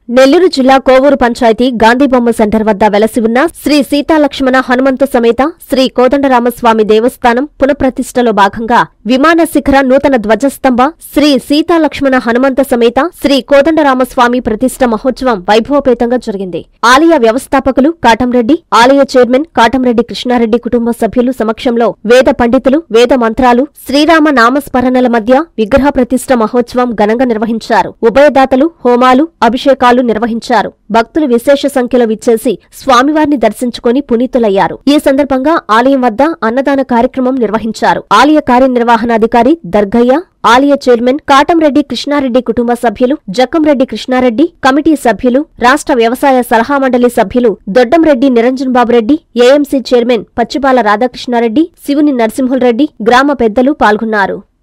నెల్లూరు జిల్లా కోవూరు పంచాయతీ గాంధీబొమ్మ సెంటర్ వద్ద వెలసి ఉన్న శ్రీ సీతాలక్ష్మణ హనుమంత సమేత శ్రీ కోదండరామస్వామి దేవస్థానం పునఃప్రతిష్టలో భాగంగా విమాన శిఖర నూతన ధ్వజస్తంభ శ్రీ సీతాలక్ష్మణ హనుమంత సమేత శ్రీ కోదండరామస్వామి ప్రతిష్ట మహోత్సవం వైభవపేతంగా జరిగింది ఆలయ వ్యవస్థాపకులు కాటంరెడ్డి ఆలయ చైర్మన్ కాటంరెడ్డి కృష్ణారెడ్డి కుటుంబ సభ్యులు సమక్షంలో వేద పండితులు వేద మంత్రాలు శ్రీరామ నామస్మరణల మధ్య విగ్రహ ప్రతిష్ట మహోత్సవం ఘనంగా నిర్వహించారు ఉభయదాతలు హోమాలు అభిషేకాలు నిర్వహించారు భక్తులు విశేష సంఖ్యలో విచ్చేసి స్వామివారిని దర్శించుకుని పునీతులయ్యారు ఈ సందర్భంగా ఆలయం వద్ద అన్నదాన కార్యక్రమం నిర్వహించారు ఆలయ కార్యనిర్వహణాధికారి దర్గయ్య ఆలయ చైర్మన్ కాటంరెడ్డి కృష్ణారెడ్డి కుటుంబ సభ్యులు జక్కంరెడ్డి కృష్ణారెడ్డి కమిటీ సభ్యులు రాష్ట్ర వ్యవసాయ సలహా మండలి సభ్యులు దొడ్డంరెడ్డి నిరంజన్ బాబురెడ్డి ఏఎంసీ చైర్మన్ పచ్చిపాల రాధాకృష్ణారెడ్డి శివుని నరసింహులరెడ్డి గ్రామ పెద్దలు పాల్గొన్నారు